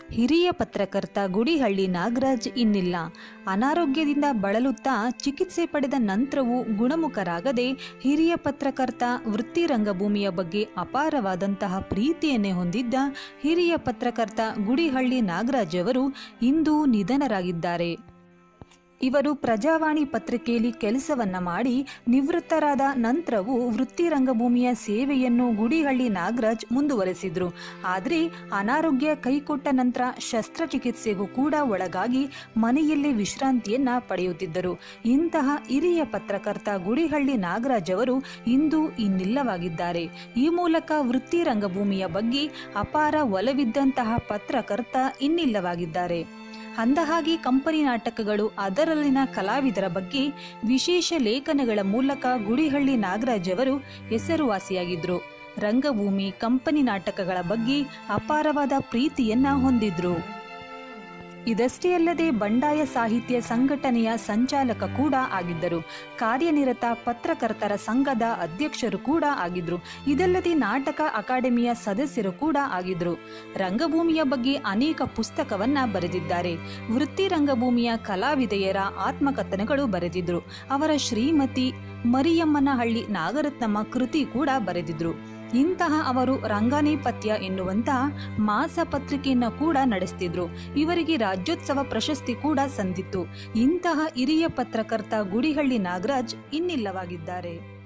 ಹಿರಿಯ ಪತ್ರಕರ್ತ ಗುಡಿಹಳ್ಳಿ ನಾಗರಾಜ್ ಇನ್ನಿಲ್ಲ ಅನಾರೋಗ್ಯದಿಂದ ಬಳಲುತ್ತಾ ಚಿಕಿತ್ಸೆ ಪಡೆದ ನಂತರವೂ ಗುಣಮುಖರಾಗದೆ ಹಿರಿಯ ಪತ್ರಕರ್ತ ವೃತ್ತಿ ರಂಗಭೂಮಿಯ ಬಗ್ಗೆ ಅಪಾರವಾದಂತಹ ಪ್ರೀತಿಯನ್ನೇ ಹೊಂದಿದ್ದ ಹಿರಿಯ ಪತ್ರಕರ್ತ ಗುಡಿಹಳ್ಳಿ ನಾಗರಾಜ್ ಅವರು ಇಂದು ನಿಧನರಾಗಿದ್ದಾರೆ ಇವರು ಪ್ರಜಾವಾಣಿ ಪತ್ರಿಕೆಯಲ್ಲಿ ಕೆಲಸವನ್ನ ಮಾಡಿ ನಿವೃತ್ತರಾದ ನಂತರವೂ ವೃತ್ತಿ ರಂಗಭೂಮಿಯ ಸೇವೆಯನ್ನು ಗುಡಿಹಳ್ಳಿ ನಾಗರಾಜ್ ಮುಂದುವರೆಸಿದ್ರು ಆದರೆ ಅನಾರೋಗ್ಯ ಕೈಕೊಟ್ಟ ನಂತರ ಶಸ್ತ್ರಚಿಕಿತ್ಸೆಗೂ ಕೂಡ ಒಳಗಾಗಿ ಮನೆಯಲ್ಲೇ ವಿಶ್ರಾಂತಿಯನ್ನ ಪಡೆಯುತ್ತಿದ್ದರು ಇಂತಹ ಹಿರಿಯ ಪತ್ರಕರ್ತ ಗುಡಿಹಳ್ಳಿ ನಾಗರಾಜ್ ಅವರು ಇಂದು ಇನ್ನಿಲ್ಲವಾಗಿದ್ದಾರೆ ಈ ಮೂಲಕ ವೃತ್ತಿ ರಂಗಭೂಮಿಯ ಬಗ್ಗೆ ಅಪಾರ ಒಲವಿದ್ದಂತಹ ಪತ್ರಕರ್ತ ಇನ್ನಿಲ್ಲವಾಗಿದ್ದಾರೆ ಅಂದಹಾಗೆ ಕಂಪನಿ ನಾಟಕಗಳು ಅದರಲ್ಲಿನ ಕಲಾವಿದರ ಬಗ್ಗೆ ವಿಶೇಷ ಲೇಖನಗಳ ಮೂಲಕ ಗುಡಿಹಳ್ಳಿ ನಾಗರಾಜ್ ಅವರು ಹೆಸರುವಾಸಿಯಾಗಿದ್ರು ರಂಗಭೂಮಿ ಕಂಪನಿ ನಾಟಕಗಳ ಬಗ್ಗೆ ಅಪಾರವಾದ ಪ್ರೀತಿಯನ್ನ ಹೊಂದಿದ್ರು ಇದಷ್ಟೇ ಅಲ್ಲದೆ ಬಂಡಾಯ ಸಾಹಿತ್ಯ ಸಂಘಟನೆಯ ಸಂಚಾಲಕ ಕೂಡ ಆಗಿದ್ದರು ಕಾರ್ಯನಿರತ ಪತ್ರಕರ್ತರ ಸಂಘದ ಅಧ್ಯಕ್ಷರು ಕೂಡ ಆಗಿದ್ರು ಇದಲ್ಲದೆ ನಾಟಕ ಅಕಾಡೆಮಿಯ ಸದಸ್ಯರು ಕೂಡ ಆಗಿದ್ರು ರಂಗಭೂಮಿಯ ಬಗ್ಗೆ ಅನೇಕ ಪುಸ್ತಕವನ್ನ ಬರೆದಿದ್ದಾರೆ ವೃತ್ತಿ ರಂಗಭೂಮಿಯ ಕಲಾವಿದೆಯರ ಆತ್ಮಕಥನಗಳು ಬರೆದಿದ್ರು ಅವರ ಶ್ರೀಮತಿ ಮರಿಯಮ್ಮನಹಳ್ಳಿ ನಾಗರತ್ನಮ್ಮ ಕೃತಿ ಕೂಡ ಬರೆದಿದ್ರು ಇಂತಹ ಅವರು ರಂಗನೇಪಥ್ಯ ಎನ್ನುವಂತಹ ಮಾಸ ಪತ್ರಿಕೆಯನ್ನ ಕೂಡ ನಡೆಸ್ತಿದ್ರು ಇವರಿಗೆ ರಾಜ್ಯೋತ್ಸವ ಪ್ರಶಸ್ತಿ ಕೂಡ ಸಂದಿತ್ತು ಇಂತಹ ಹಿರಿಯ ಪತ್ರಕರ್ತ ಗುಡಿಹಳ್ಳಿ ನಾಗರಾಜ್ ಇನ್ನಿಲ್ಲವಾಗಿದ್ದಾರೆ